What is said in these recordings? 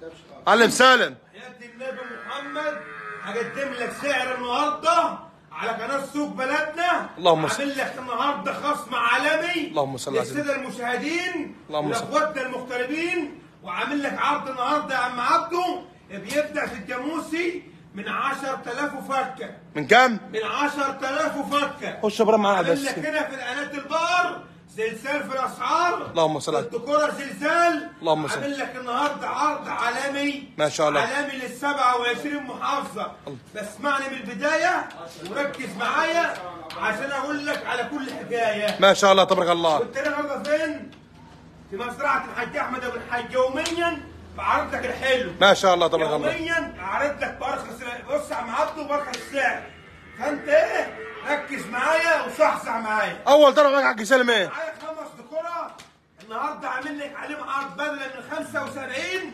معلم سالم حياة النبي محمد هقدم لك سعر النهارده على قناه سوق بلدنا اللهم صل. عامل لك النهارده خصم عالمي اللهم صل على للساده المشاهدين اللهم صل. ولاخواتنا المغتربين وعامل لك عرض النهارده يا عم عبده بيبدا في الجاموسي من 10000 وفكه من كام؟ من 10000 وفكه خش برا معاها عامل بس لك هنا في الانات البقر زلزال في الاسعار اللهم صل على- الدكوره زلزال اللهم صل. عامل لك النهارده عرض عالمي ما شاء الله. عالمي لل 27 محافظه بس اسمعني من البدايه وركز معايا عشان اقول لك على كل حكايه ما شاء الله تبارك الله كنت انا النهارده فين؟ في مزرعه الحاج احمد ابو الحاج يوميا بعرض لك الحلو ما شاء الله تبارك الله يوميا اعرض لك بارخص بص يا عم عبده بارخص السعر فانت ايه ركز معايا وصحصح معايا اول ضرب معاك حق سالم ايه؟ معايا خمس دكوره النهارده عامل لك عليهم عرض بدله من 75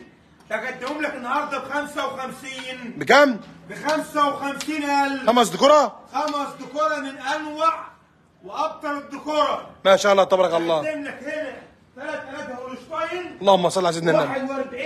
تقدمهم لك النهارده ب 55 بكام؟ ب 55000 خمس دكرة؟ خمس دكوره من انوع وابطل الدكوره ما شاء الله تبارك الله قدم لك هنا 3000 هولشتاين اللهم صل على سيدنا النبي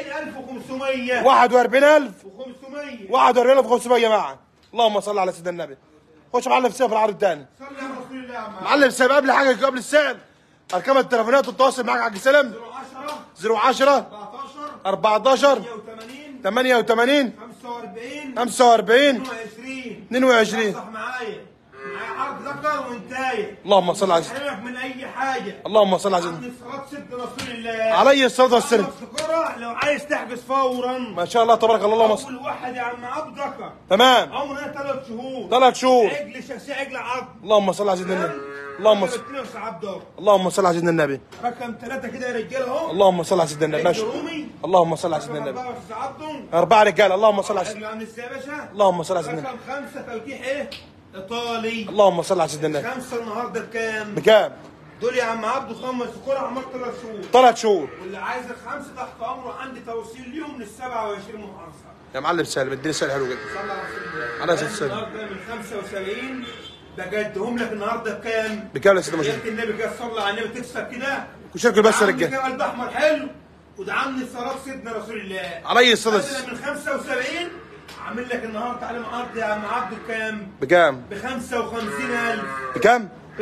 41500 41500 و500 41500 معا اللهم صل على سيدنا النبي خش معلم سيف العرض الثاني صلي على رسول الله يا عم معلم سيف قبل حاجه قبل السعر ارقام التليفونات والتواصل معاك حق سالم 10 010 14 14 88 88 45 45 22 22 صح معايا معايا عرض ذكر وانتايه اللهم صل على سيدنا احرمك من اي حاجه اللهم صل على سيدنا عند صلاه سد رسول الله عليه الصلاه والسلام خلص كرة لو عايز تحجز فورا ما شاء الله تبارك الله اللهم صل اول واحد يا عم عبد ذكر تمام عمرنا ثلاث شهور ثلاث شهور عجل شخصيه عجل عبد اللهم صل على سيدنا النبي اللهم صل صل عبد اللهم صل على سيدنا النبي رقم ثلاثة كده يا رجاله اهو اللهم صل على سيدنا النبي عجل ماشي رومي اللهم صل على سيدنا النبي رقم أربعة عبد أربعة رجال اللهم صل على سيدنا عجل عم ازاي يا باشا اللهم صل على سيدنا رقم خمسة توجيه ايه؟ ايطالي اللهم صل على سيدنا النبي خمسة النهارده بكام؟ بكام؟ دول يا عم عبده خمس كرة عمر ثلاث شهور ثلاث شهور واللي عايز الخمسة تحت امره عندي توصيل ليهم لل 27 محافظة يا معلم سالم اديني سؤال حلو جدا صلى على رسول الله عليه الصلاة والسلام. النهارده من 75 بجدهم لك النهارده بكام؟ بكام يا سيدنا يا مجيد؟ النبي كده صلى على النبي تكسب كده وشاركوا بس يا دعمني رجال كده قلب احمر حلو ودعمني صلاه سيدنا رسول الله عليه الصلاة والسلام. بدلا من 75 عامل لك النهارده على عرض يا عم عبده بكام؟ بكام؟ ب 55000 بكام؟ ب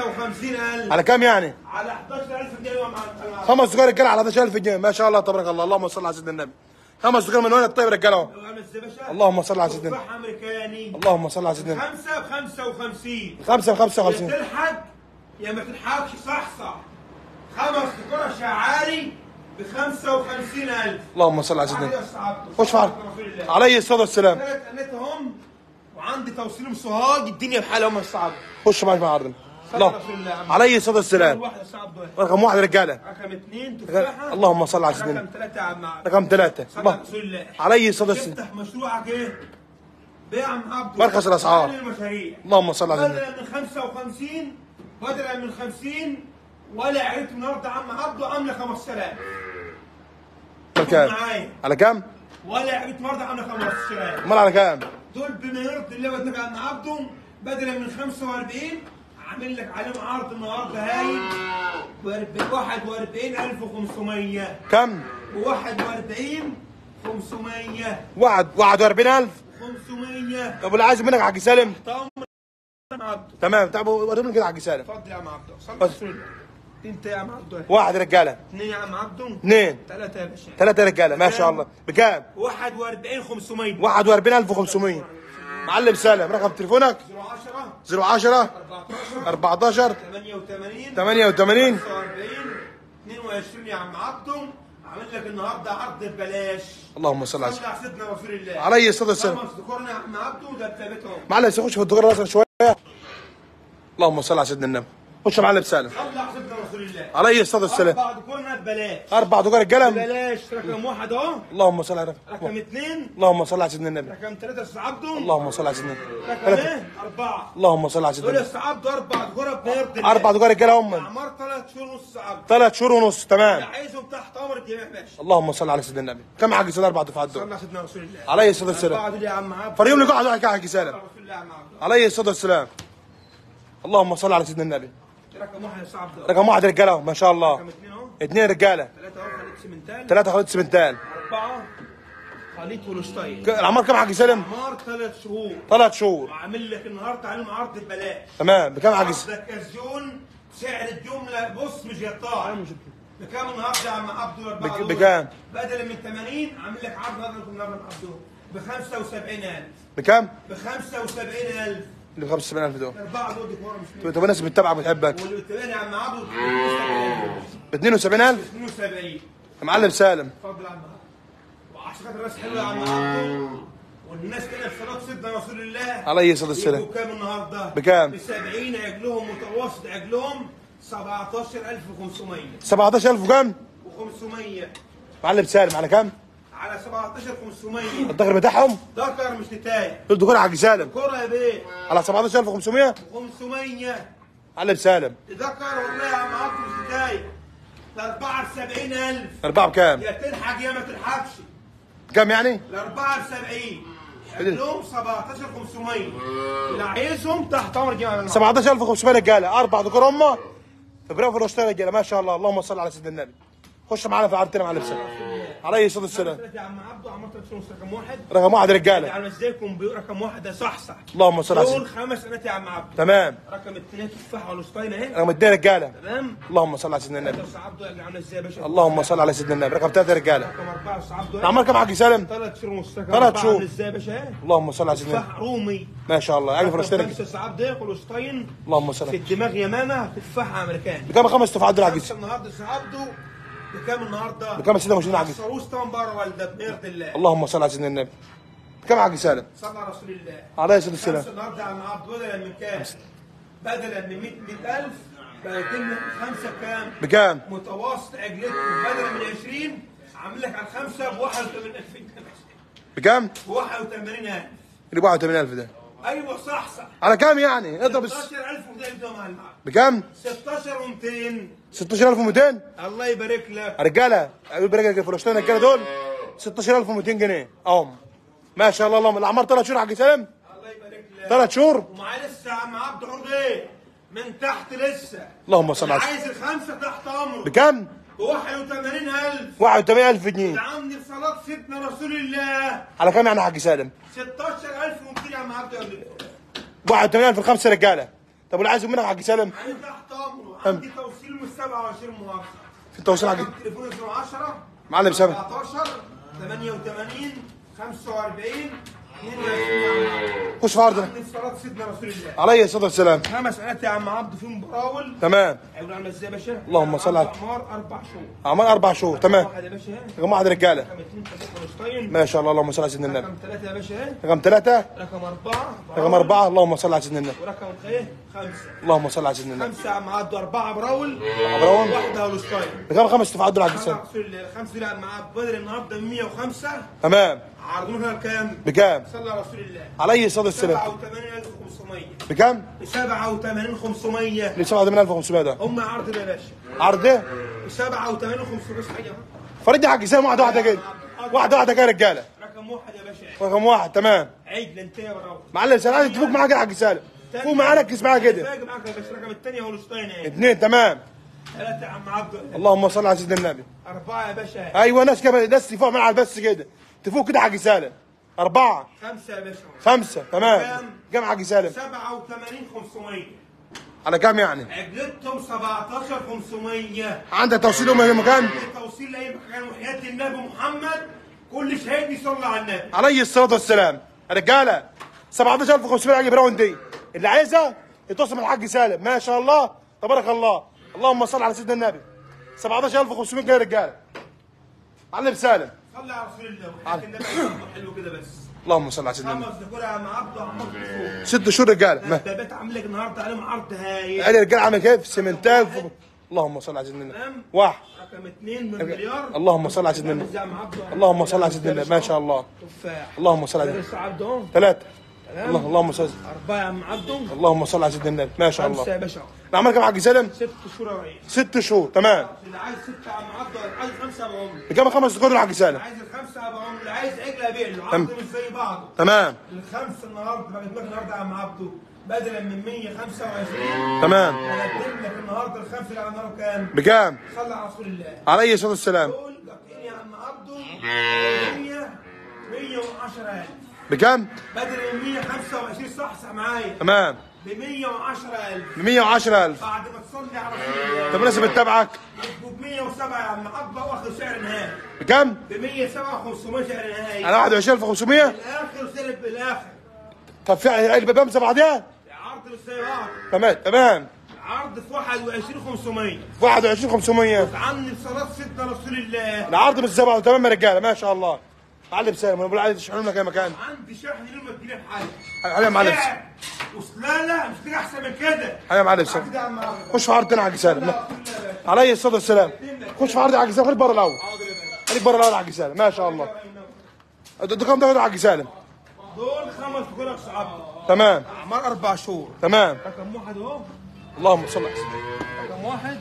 55000 على كام يعني؟ على 11000 جنيه يا عم عبده خمس دكان رجال على 11000 جنيه ما شاء الله تبارك الله اللهم صل على سيدنا النبي خمس دكان من وين الطيب رجال اهو اللهم صل على سيدنا النبي. تفاح امريكاني اللهم صل على سيدنا النبي خمسة ب 55 خمسة ب 55 يا تلحق يا ما تلحقش صح صح خمس كرة شعاري ب 55000 اللهم صل على سيدنا النبي خش خش فعل عليه الصلاة والسلام ثلاث قنات هم وعندي توصيل سوهاج الدنيا بحالها هم الصعب خش معاك مع عرضنا صلى اللهم على رسول الله يا عم. عليه الصلاة والسلام واحد صعب ده رقم واحد رجالة رقم اثنين تفاحة اللهم صل على سيدنا رقم ثلاثة يا عم عبد رقم ثلاثة صلى على الله رسول الله عليه الصلاة والسلام افتح مشروعك ايه؟ بيع عم عبد مرخص الأسعار. المشاريع اللهم صل على سيدنا بدلا من 55 بدلا من 50 ولا عرفت النهارده عم عبده عامله 5000 على كام؟ معايا على كام؟ ولا عرفت النهارده عامله 15000 امال على كام؟ دول بما يرضي الله ويتنك عم عبده بدلا من 45 عامل لك عليهم عرض النهارده هايل ب 41500 كم؟ ب 41 500 واحد 41000 500 طب اللي عايز منك حق سالم طمر عم عبده تمام طب وريني كده حق سالم اتفضل يا عم عبده صلي بس. على رسول الله انت يا عم عبده واحد رجالة اثنين يا عم عبده اثنين ثلاثة يا باشا ثلاثة رجالة ما شاء الله بكام؟ 41 500 41500 معلم سالم رقم تليفونك 10 010 14 14 88 88 45 22 يا عم عبده عامل لك النهارده عرض ببلاش اللهم صل على صلي على سيدنا رسول الله عليه الصلاة والسلام خمس ذكورنا يا عم عبده ده بثابتهم معلم خش في الدكان راسك شوية اللهم صل على سيدنا النبي خش يا معلم سالم صلي على سيدنا رسول الله عليه الصلاة والسلام اربع ذكورنا ببلاش أربع دكان رجالة ببلاش رقم واحد اهو اللهم صل على رقم اثنين اللهم صل على سيدنا النبي رقم ثلاثة استاذ عبده اللهم صل على سيدنا رقم النبي ايه؟ أربعة اللهم صل على سيدنا دول النبي استاذ عبده أربع ذكورة بنرد الله. أربع دكان رجالة هم أعمار ثلاث شهور ونص عبده ثلاث شهور ونص تمام اللي عايزهم تحت أمر الجميع ماشي اللهم صل على سيدنا النبي كم حق سيدنا أربع دفعات صلى دول على سيدنا رسول الله عليه الصلاة والسلام أربعة دول يا عم عبده فريم لك واحد واحد حق سالم رسول الله يا عم عبده عليه الصلاة والسلام اللهم صل على سيدنا النبي رقم واحد يا استاذ عبده رقم واحد رجاله ما شاء الله رقم اثنين اهو اثنين رجاله ثلاثة اهو خليك سمنتال ثلاثة خالد سمنتال أربعة خليط هولشتاين ك- العمار كام يا حاج سالم؟ عمار ثلاث شهور ثلاث شهور وعامل لك النهارده عليهم عرض ببلاش تمام بكام يا حاج سالم؟ عرض كازيون سعر الجمله بص مش يطاع بكام النهارده يا عم عبدو الأربعة بك- دول؟ بكام؟ بدل من 80 عامل لك عرض هذا لكم النهارده يا عبدو ب 75000 بكام؟ ب 75000 اللي ب 75000 دول الاربعه دول ديكور مش مهم. طب الناس بتتابعك بتحبك والثاني يا عم عبدو ب 72000 72 يا معلم سالم اتفضل يا عم عبدو وعشان خاطر الناس حلوه يا عم عبدو والناس كده في صلاه سيدنا رسول الله عليه الصلاه والسلام يجوا كام النهارده؟ بكام؟ ب 70 عجلهم متوسط عجلهم 17500 17000 وكام؟ و500 معلم سالم على كام؟ على 17500 الدخل بتاعهم ذكر مش نتاية دول دخول يا حاج سالم كرة يا بيه على 17500 500 معلم سالم تذكر والله يا عم عبد مش نتاية ال 74000 أربعة بكام؟ يا تلحق يا ما تلحقش كام يعني؟ ال 74 عندهم 17500 اللي عايزهم تحت امر جماعه 17500 رجاله اربع ذكور امه في برافو رشتين رجاله ما شاء الله اللهم صل على سيدنا النبي خش معانا في عرضنا معلم سالم عليه الصلاه والسلام يا عم عبدو عملت نص رقم واحد رقم واحد رجاله على ازيكم رقم واحد ده صح صح اللهم صل على دول سيدنا خمس سنوات يا عم عبدو تمام رقم اثنين تفاح والاسطينه اهي رقم اثنين رجاله تمام اللهم صل على سيدنا النبي بس عبدو يعني عامل ازاي يا باشا اللهم صل على سيدنا النبي رقم ثلاثه رجاله رقم اربعه بس عبدو العمر كم حاج سالم؟ ثلاث شهور ونص ثلاث شهور. ازاي يا باشا اهي اللهم صل على سيدنا النبي تفاح رومي ما شاء الله عارف رقم رشتين خمسه ساعات دقيق والاسطين اللهم صل في على الدماغ يمامه تفاح امريكاني بكام خمس تفاحات دول يا حاج خمسه النهارده سعبده بكام النهارده؟ بكام يا سيدنا مشينا عجيز؟ الصاروخ طبعا بره والده بإرض الله اللهم صل على سيدنا النبي بكام يا حاج سالم؟ صلى على رسول الله عليه الصلاه والسلام خمسه النهارده على عبد بدلا من كام؟ بدلا من 100 100000 بقى يتم خمسه بكام؟ بكام؟ متوسط عجلتكم بدلا من 20 عامل لك على الخمسه ب 81000 بكام؟ ب 81000 اللي ب 81000 ده ايوه صح صح على كام يعني؟ اضرب الس- 16000 وده يبدأ مع المعاد بكام؟ 16 و200 16200 الله يبارك لك رجاله اقول برجلك الفلوشتين الرجاله دول 16200 جنيه اهم ما شاء الله اللهم الاعمار ثلاث شهور يا حاج سالم الله يبارك لك ثلاث شهور ومعاه لسه يا عم عبد حر ايه؟ من تحت لسه اللهم صل على عايز الخمسه تحت امره بكام؟ ب 81000 81000 جنيه عندي صلاه سيدنا رسول الله على كام يعني يا حاج سالم؟ 16200 يا عم عبد يا 81000 الخمسه رجاله طب واللي عايزه منك يا حاج سالم؟ عندي تحت امره عندي توصيل من 27 محافظه في توصيل يا حاج رقم تليفون 10 معلم سامح 14 88 45 22 خش في عرضنا عندي صلاه سيدنا رسول الله عليه الصلاه والسلام خمس سنوات يا عم عبد فيهم براول تمام هيقولوا عامله ازاي يا باشا؟ اللهم صل على- اعمار اربع شهور اعمار اربع شهور تمام واحد يا باشا رقم واحد رجاله رقم اثنين ثلاثة فلسطين ما شاء الله اللهم صل على سيدنا النبي رقم ثلاثة يا باشا رقم ثلاثه رقم أربعة رقم اربعه اللهم صل على سيدنا النبي ورقم ايه؟ خمسة اللهم صل على سيدنا النبي خمسة يا عم عبد أربعة براول براول. واحدة هولشتاين بكام خمس تفاحات دول يا حاج سالم؟ رسول الله الخمسة دول يا عم عبد بدر النهارده 105 تمام عرضوها بكام؟ بكام؟ صلى على رسول الله عليه الصلاه والسلام 87500 بكام؟ ب 87500 ل 78500 ده هم عرض يا باشا عرض ايه؟ ب 78500 بس حاجة فرد يا حاج سالم واحده واحده كده واحده واحده كده يا رجاله رقم واحد يا باشا رقم واحد تمام عيد انت يا براول معلم سلام عايز تفوق معاك يا حاج سالم فوق معانا ركز معايا كده باقي معاك يا باشا رقم الثانية هولشتاين ايه؟ اثنين تمام ثلاثة يا عم عبد اللهم صل على سيدنا النبي أربعة يا باشا ايوه ناس كده ناس تفوق معانا على البث كده تفوق كده يا حاج سالم اربعه خمسة يا باشا خمسه تمام كام؟ كام يا حاج سالم 87 500 على كام يعني عجلتهم 17 500 عندك توصيل يوم أي مكان توصيل لاي مكان وحياة النبي محمد كل شهيد يصلي على النبي عليه الصلاه والسلام رجاله 17500 عجب راوند دي اللي عايزها يتصل مع الحاج سالم ما شاء الله تبارك الله اللهم صل على سيدنا النبي 17500 جنيه يا رجاله معلم سالم صلي على رسول الله وحياة النبي يصلي حلو كده بس اللهم صل على سيدنا النبي خمس ذكور يا عم عبد وعمر كسور ست شهور رجاله ما ده بيت عامل لك النهارده عليهم عرض هايل يعني الرجاله عامل كيف سمنتات فوق. اللهم صل على سيدنا النبي تمام واحد رقم اثنين من مليار اللهم صل على سيدنا النبي يا عم عبد اللهم صل على سيدنا النبي ما شاء الله تفاح اللهم صل على درس عبد اهو ثلاثه تمام. الله اللهم صل أربعة يا عم عبده اللهم صل على سيدنا النبي ما شاء خمسة الله يا باشا العمر كام يا حاج سالم ست شهور يا ريس ست شهور تمام اللي عايز ستة يا عم عبده اللي عايز خمسة أبو عمر بكام خمس دقائق يا حاج سالم اللي عايز الخمسة أبو عمر اللي عايز عجلة أبيع له العرض مش زي بعضه تمام الخمسة النهارده بقت لك النهارده يا عم عبده بدلا من 125 تمام هقدم لك النهارده الخمسة اللي على النهارده كام؟ بكام صلى على رسول الله عليه الصلاه والسلام دول دقيقين يا عم عبده 100 110000 بكام؟ بدل من 125 صحصح معايا تمام ب 110000 ب 110000 بعد ما تصلي على رسول الله طب الناس بتتابعك يبقوا ب 107 يا عم عبده واخد سعر نهائي بكام؟ ب 107 500 سعر نهائي على 21500 الاخر سلب بالاخر طب في البيبان زي بعضيها؟ عرض للسيارات تمام تمام عرض في 21 500 في 21500 عني بصلاة سيدنا رسول الله العرض مش زي بعض تمام يا رجاله ما شاء الله معلم سالم انا بقول عايز تشحنوا لنا كام مكان عندي شحن لما تجيلي بحاجه حاجه يا معلم سعر. لا لا مش كده احسن من كده حاجه يا معلم سالم كده يا عم عبد خش في عرض تاني يا حاج سالم الله رسول الله يا باشا. علي الصلاه والسلام خش في عرض يا حاج سالم خليك بره الاول حاضر يا باشا. خليك بره الاول يا حاج سالم ما شاء الله ده كام ده يا حاج سالم دول خمس كلك صعب تمام اعمار اربع شهور تمام رقم واحد اهو اللهم صل على سيدنا رقم واحد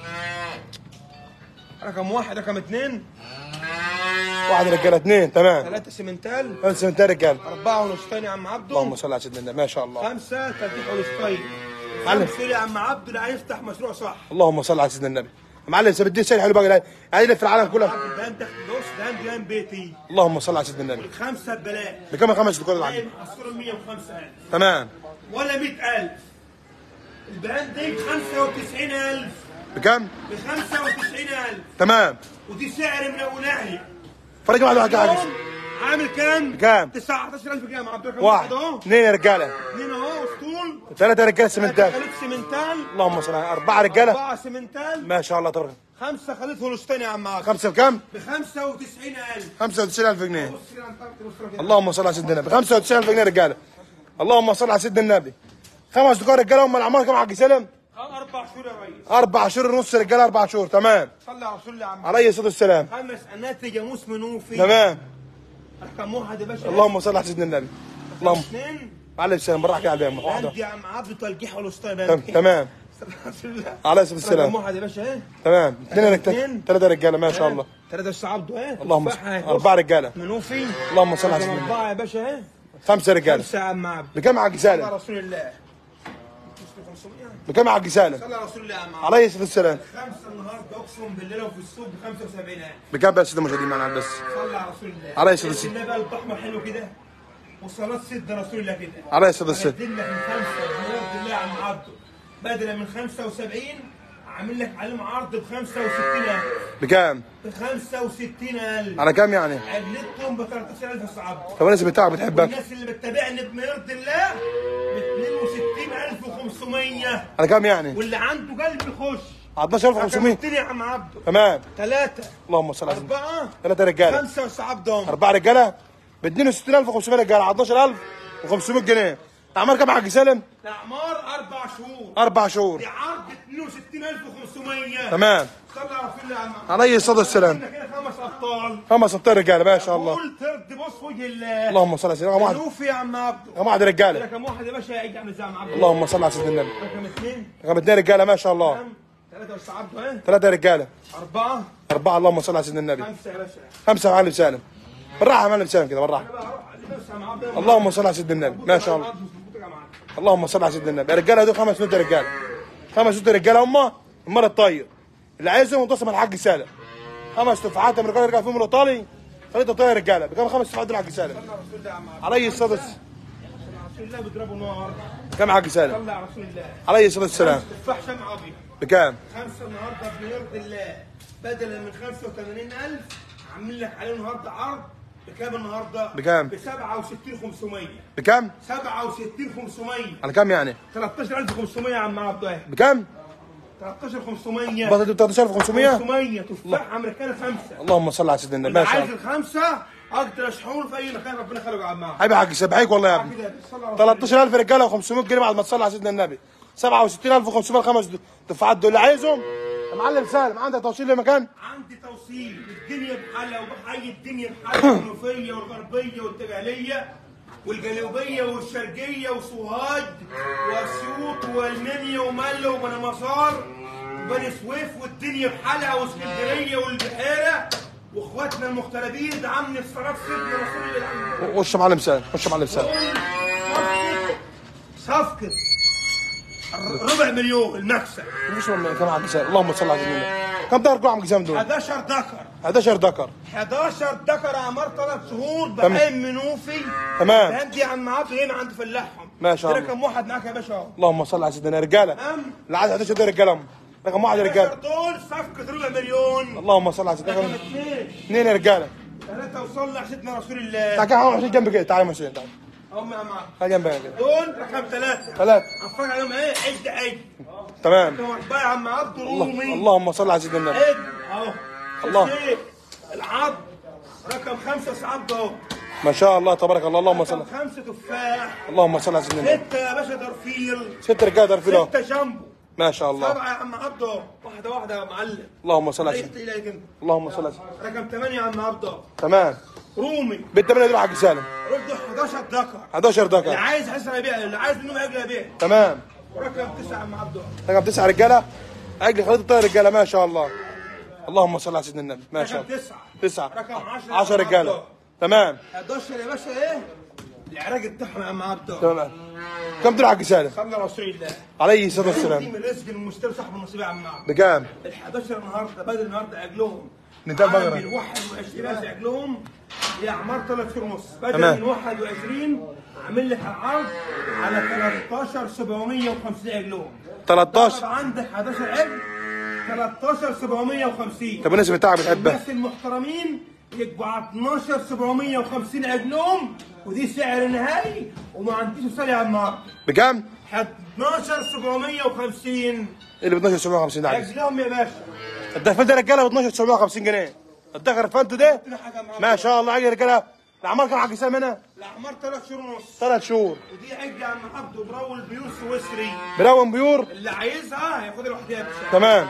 رقم واحد رقم اثنين واحد رجاله اثنين تمام ثلاثة سمنتال ثلاث سنتين رجاله أربعة ونصفين يا عم عبده اللهم صل على سيدنا النبي ما شاء الله خمسة تلاتين ونصفين معلم. خمسة يا عم عبده اللي هيفتح مشروع صح اللهم صل على سيدنا النبي معلم سبت سيل حلو بقى عايز في العالم كله عبد ده انت بص ده انت جاي بيتي اللهم صل على سيدنا النبي خمسة ببلاش بكام الخمس دكان العجل طيب حصلوا 105000 تمام ولا 100000 البراند دي ب 95000 بكام ب 95000 تمام ودي سعر من اولها لي فرق واحد واحد حاجه عامل كام؟ كام؟ 19000 جنيه يا عبد الرحمن واحد اهو اثنين يا رجاله اثنين اهو اسطول ثلاثة رجاله سمنتات خليط سمنتال اللهم صل على أربعة رجالة أربعة سمنتال ما شاء الله تبارك خمسة خليط هولستين يا عم عاصم خمسة بكام؟ ب 95000 95 ألف جنيه بص كده انت بص كده. اللهم صل على سيدنا النبي 95 ألف جنيه رجالة اللهم صل على سيدنا النبي خمس دكان رجالة هم الأعمار كام حق سلم؟ اه اربع شهور يا ريس أربع شهور ونص رجالة أربع شهور تمام صلي على رسول الله يا عم عليه الصلاة والسلام خمس انات جاموس منوفي تمام رقم واحد يا باشا اللهم صل على سيدنا النبي اللهم اثنين عليه السلام بالراحة كده على الباب واحدة عندي يا عم عبد تلقيح والاسطى تم- تمام صلي على رسول الله عليه الصلاة رقم والسلام واحد يا باشا ايه تمام اثنين رجالة اثنين. ثلاثة رجالة ما شاء الله ثلاثة بس عبده ايه اللهم تفاحة اهي. أربعة رجالة منوفي اللهم صل على رقم سيدنا النبي أربعة يا باشا ايه خمسة رجالة خمسة يا عم عبد بكام حق صلى على سالم؟ رسول الله بكام حق سالم؟ صلى على رسول الله يا عم عبد عليه الصلاة والسلام خمسة النهارده اقسم بالله لو في السوق ب 75000 بكام بس ده مشاهدين معنا بس صلى على رسول الله عليه الصلاة والسلام. النبي قلب احمر حلو كده وصلاة سيدنا رسول الله كده عليه الصلاة والسلام هدي لك من خمسة بفضل الله يا عم عبده بدلا من 75 عامل لك عليهم عرض ب 65000 بكام؟ ب 65000 على كام يعني؟ عدلتهم ب 13000 صعب طب الناس بتاعك بتحبك والناس اللي بتتابعني بمرض الله ب 62500 على كام يعني؟ واللي عنده قلب يخش 12500 رقم يا عم عبده تمام ثلاثة اللهم صل على سيدنا أربعة ثلاثة رجالة خمسة وصعب دون أربعة رجالة ب 62500 رجالة 11500 جنيه أعمال كام يا حاج سالم؟ الأعمار أربع شهور أربع شهور بعرض 62500 تمام صلى على رسول الله يا عم عليه الصلاة والسلام عندنا كده خمس أبطال خمس أبطال رجالة ما شاء الله قول ترد بص وجه الله اللهم صل على سيدنا رقم واحد نوفي يا عم عبده رقم واحد رجالة رقم واحد يا باشا يجي عم زي عم عبده اللهم صل على سيدنا النبي رقم اثنين رقم اثنين رجالة ما شاء الله كم؟ ثلاثة بس عبده ايه ثلاثة رجالة أربعة أربعة اللهم صل على سيدنا النبي خمسة يا باشا خمسة يا معلم سالم بالراحة يا معلم سالم كده بالراحة بقى أروح على نفسي يا عم عبده اللهم صل على سيدنا النبي ما شاء الله اللهم صل على سيدنا النبي الرجاله دول خمس نوت رجاله خمس نوت رجاله هم المره الطيب اللي عايزهم يتصل مع الحاج سالم خمس تفاحات من الرجاله يرجع فيهم الايطالي ثلاثه طيب رجاله بكام خمس تفاحات دول الحاج سالم رسول الله يا عم عبده علي الصلاة والس- رسول الله بيضربوا نار كام حاج سالم صلى على رسول الله علي الصلاه والسلام تفاح شمع أبيض بكام خمسة النهارده بيرضي الله بدلا من 85000 عامل لك عليه النهارده عرض بكام النهارده؟ بكام؟ ب 67500 بكام 67500 على كام يعني 13500 يا عم عبد الواحد بكام 13500 بطل 13500 500 تفاح امريكاني خمسه اللهم صل على سيدنا النبي اللي ما شاء عايز الله الخمسه اقدر اشحنه في اي مكان ربنا خلقه يا عم عبد حبيبي حاج سالم بحيك والله يا ابني كده صلى على رسول الله. 13000 رجاله و500 جنيه بعد ما تصلي على سيدنا النبي 67500 خمس دفعات دول اللي عايزهم يا معلم سالم عندك توصيل لمكان عندي توصيل الدنيا بحالها وبحي الدنيا بحالها المنوفيه والغربيه والتجعليه والجنوبيه والشرقيه وسوهاج واسيوط والمنيا ومله وبني مصار وبني سويف والدنيا بحالها واسكندريه والبحيره واخواتنا المغتربين دعمني في صلاه سيدنا رسول الله خش يا معلم سالم خش يا معلم سالم صفقه صفقه ربع مليون المكسب مفيش ولا كام حاج سالم اللهم صل على سيدنا النبي كم دهر كل عم جسام دول 11 ذكر 11 ذكر 11 ذكر اعمار ثلاث شهور تمام. بحين منوفي تمام. فهمت دي عم عبد هنا عند فلاحهم ما شاء ده الله. رقم واحد معاك يا باشا اهو اللهم صل على سيدنا رجاله تمام اللي عايز 11 ده رجاله رقم واحد يا 11 رجاله دول صفقة ربع مليون اللهم صل على رقم سيدنا اثنين اثنين يا رجاله ثلاثة وصلنا على سيدنا رسول الله تعال كده عشان جنب كده تعال يا مسيح تعال هم يا عم عبد تعال جنب هنا كده دول رقم ثلاثة ثلاثة هنفرج عليهم ايه عد عد تمام رقم أربعة يا عم عبد الله رومي اللهم صل على سيدنا النبي عد اهو الله. الشيخ، العض رقم خمسة سعد اهو ما شاء الله تبارك الله اللهم صل رقم خمسة تفاح اللهم صل على سيدنا النبي ستة يا باشا درفيل ست رجاله ده الفيلو ستة جامبو ما شاء الله سبعة يا عم عبد اهو واحدة واحدة يا معلم اللهم صل على ريحت سيدنا إليك انت اللهم صل على سيدنا رقم ثمانية يا عم عبد اهو تمام رومي بنت من دول حق سالم رده 11 ذكر 11 اللي ذكر عايز حسن يبيع اللي عايز منهم عجل يبيع تمام ورقم تسعة يا عم عبد اهو رقم تسعة رجاله عجل خليط الطير رجاله ما شاء الله اللهم صل على سيدنا النبي ما شاء رقم الله تسعة تسعة رقم 10 10 رجاله تمام 11 يا باشا ايه العراق بتاعهم يا عم عبد اهو تمام كم دول حق سالم صلى رسول الله عليه الصلاه دي والسلام من رزق المشتري صاحب النصيب يا عم عبد بكام ال 11 النهارده بدل النهارده اجلهم نتال بقرة. عامل 21000 اجلهم هي اعمار 3 شهور ونص بدل تمام. من 21 عامل لك العرض على 13 750 اجلهم 13 طب عندك 11 عجل 13 750 طب الناس بتاعك بتحبها الناس المحترمين يبقوا على 12 750 عجلهم ودي سعر نهائي وما عنديش وصل يا عم عبد. بكام؟ 12 750 اللي ب 12 750 ده عجز اجلهم يا باشا الدخل ده رجاله ب 12 750 جنيه الدخل فانتو ده ما شاء الله عجل رجاله العمار كم حق سالم هنا؟ الاعمار 3 شهور ونص ثلاث شهور ودي عجل يا عم عبد وبرول بيور سويسري بلون بيور اللي عايزها هياخدها لوحدها يا باشا تمام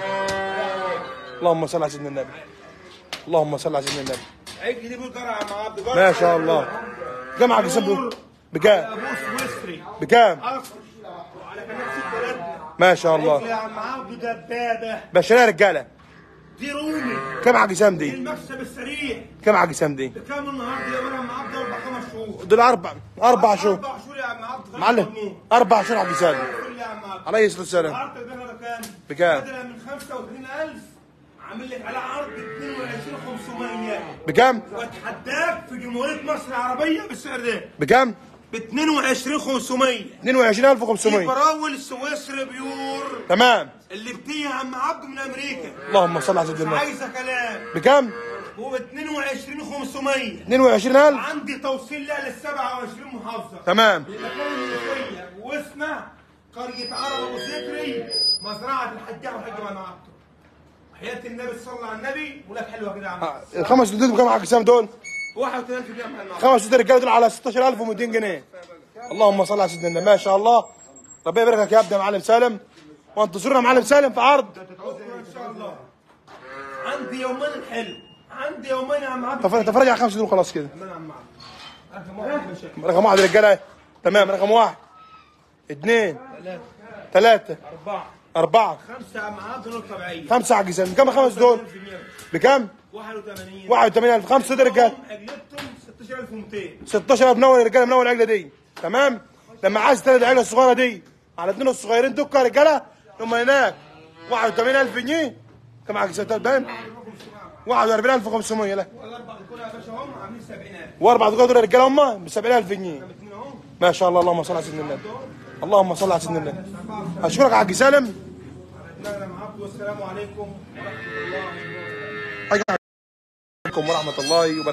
اللهم صل على سيدنا النبي اللهم صل على سيدنا النبي عجل دي بيقول يا عم عبد ما شاء الله كم حق سالم بكام؟ ابوه سويسري بكام؟ أصل وعلى قناه ست بلدنا ما شاء عجل الله يا عم عبد دبابه بشريه رجاله دي رومي كم حق سام دي دي؟ المكسب السريع كم حق سام دي؟ بكام النهارده يا عم عبد اربع خمس شهور دول اربع اربع شهور اربع شهور يا عم عبد غير معلم مضمون. اربع شهور حق سالم كل يا عم عبد عليه الصلاه والسلام عرض ده بكام؟ بكام؟ بدل من 35000 عامل لك على عرض 22500 بكام؟ واتحداك في جمهوريه مصر العربيه بالسعر ده بكام؟ ب 22500 22500 براول سويسري بيور تمام اللي بتيجي يا عم عبد من امريكا اللهم صل على مش سيدنا النبي عايزه كلام بكام؟ هو ب 22500 22000 عندي توصيل لها لل 27 محافظه تمام المكان المنوفيه واسمه قريه عرب ابو ذكري مزرعه الحجاج والحاج مع عبده حياه النبي صلى الله على النبي ولك حلوه كده يا عم الخمس دول بكام حق سام دول؟ 31 جنيه مع المعروف خمس دول رجاله دول على 16200 جنيه اللهم صل على سيدنا النبي ما شاء الله ربنا يبارك لك يا ابني يا معلم سالم وانتصرنا يا معلم سالم في عرض ان شاء الله عندي يومين الحلو عندي يومين يا عم عبد تف- تفرج على خمسه دول خلاص كده يا عم عبد رقم واحد يا باشا رقم واحد رجاله تمام رقم واحد اثنين ثلاثة ثلاثة أربعة أربعة خمسة يا عم عبد نور طبيعية خمسة حق سام كم الخمس دول؟ بكام؟ 81 81000 خمسة دول رجاله أجلتهم 16200 16 منور يا رجاله منور العجله دي تمام لما عايز تلاقي العجله الصغيره دي على الاثنين الصغيرين دول يا رجاله هم هناك 81000 جنيه كم عايز باين 41500 لا والأربع دول يا باشا هم عاملين 70000 واربع دول دول يا رجاله هم ب 70000 جنيه الاثنين اهم ما شاء الله اللهم صل على سيدنا النبي اللهم صل على سيدنا النبي اشكرك يا حاج سالم لا يا عبد والسلام عليكم ورحمة الله وبركاته عليكم ورحمه الله وبركاته